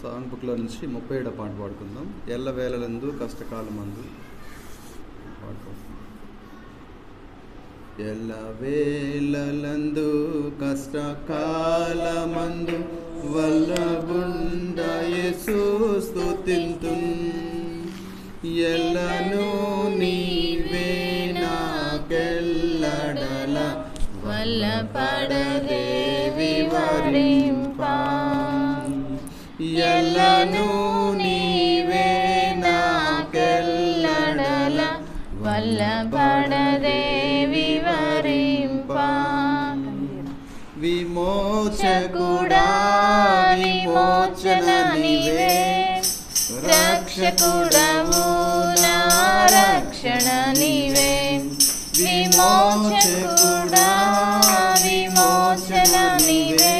Song బుక్లో నుంచి ముప్పై ఏడో పాట పాడుకుందాం ఎల్లవేళలందు కష్టకాలమందు పాడుకుందాం ఎల్లవేళలందు కష్టకాలమందు వల్లగుండ యేసు స్తుతింతున్ ఎల్లను నీవే నాకెల్లడల వల్లపడదే వివరింప. ఎల్లను నీవే నాకెల్లడల వల్లపడదే వివరింప విమోచకుడా విమోచన నీవే రక్షకుడవు నా రక్షణ నీవే విమోచకుడా విమోచన నీవే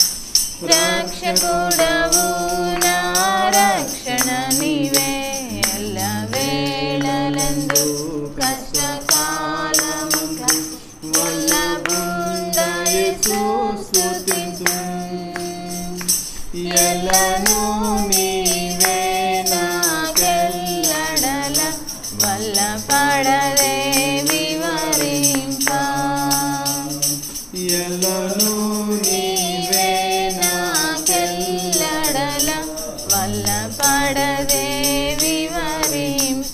రక్షకుడవు నా రక్షణ నీవే ఎల్ల వేళలందు కష్టకాలముగా వల్లబుండ యేసు స్తుతించు ఎల్లను నీవే నాకెల్లడల వల్ల పడదే వివరింప ఎల్లను నీవే నాకెల్లడల వల్ల పడదే వివరింప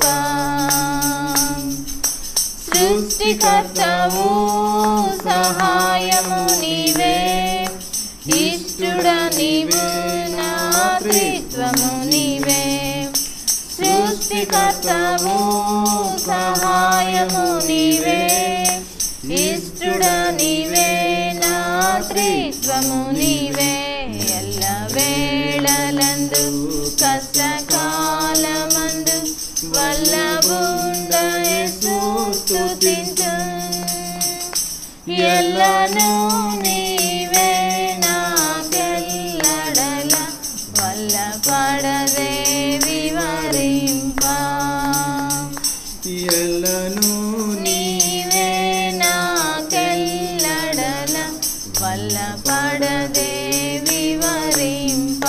సృష్టికర్తవు సహాయము నీవే ఇష్టుడ నీవు నా త్రిత్వము నీవే సృష్టికర్తవు సహాయము నీవే ఇష్టుడ నీవే నా త్రిత్వము నీవే ఎల్ల వేళలందు కష్టకాలమందు వల్లబుండ యేసు స్తుతించు ఎల్లను నీవే నాకెల్లడల వల్ల పడదే వివరింప ఎల్లను నీవే నాకెల్లడల వల్ల పడదే వివరింప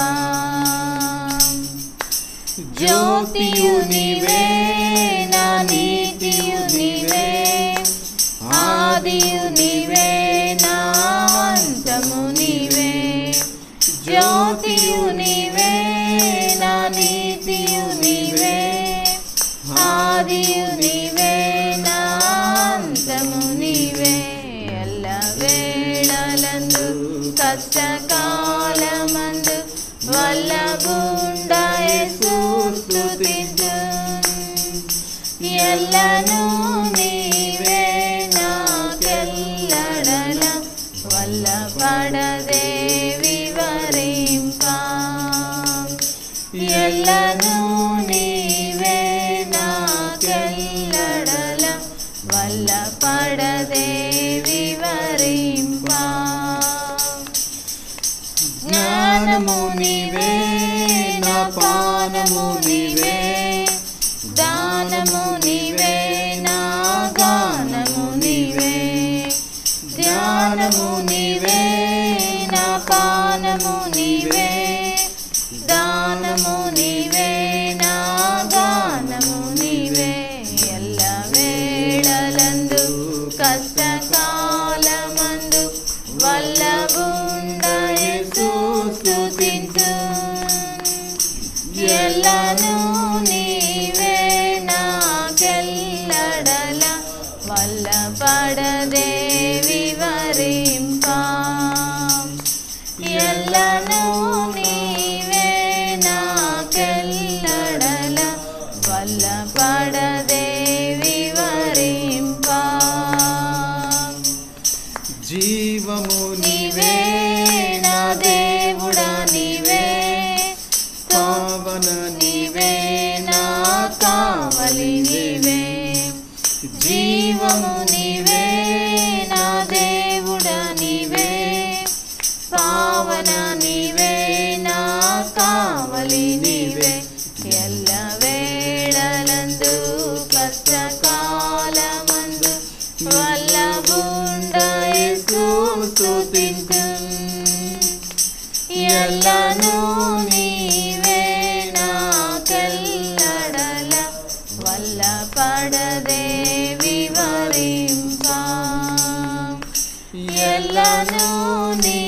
జ్యోతియు నీవే నా నీతియు నీవే ఆదియు నీవే నా అంతము నీవే జ్యోతియు నీవే నా నీతియు నీవే ఆదియు నీవే నా అంతము నీవే ఎల్ల వేళలందు కష్టకాలమందు వల్లగుండ యేసు స్తుతించు ఎల్లను నీవే నాకెల్లడల వల్ల పడదే వివరింప ఎల్లను నీవే నాకెల్లడల వల్ల పడదే వివరింప జ్ఞానము నీవే నా పానము నీవే దానము నీవే నా గానము నీవే జ్ఞానము నీవే నా పానము నీవే దానము నీవే నా గానము నీవే ఎల్ల వేళలందు కష్టకాలమందు వల్లబుండ యేసు స్తుతించు ఎల్లను నీవే నాకెల్లడల వల్ల పడదే వివరింప ఎల్లను నీవే నాకెల్లడల వల్ల పడదే వివరింప జీవము నీవే నా దేవుడా నీవే పావన నీవే నా కావలి నీవే జీవము నీవే నా దేవుడా నీవే పావన నీవే నా కావలి నీవే ఎల్ల వేళలందు కష్టకాలమందు వల్లబుండ యేసు స్తుతించు ఎల్లను నీవే పడదే వివరింప ఎల్లను నీ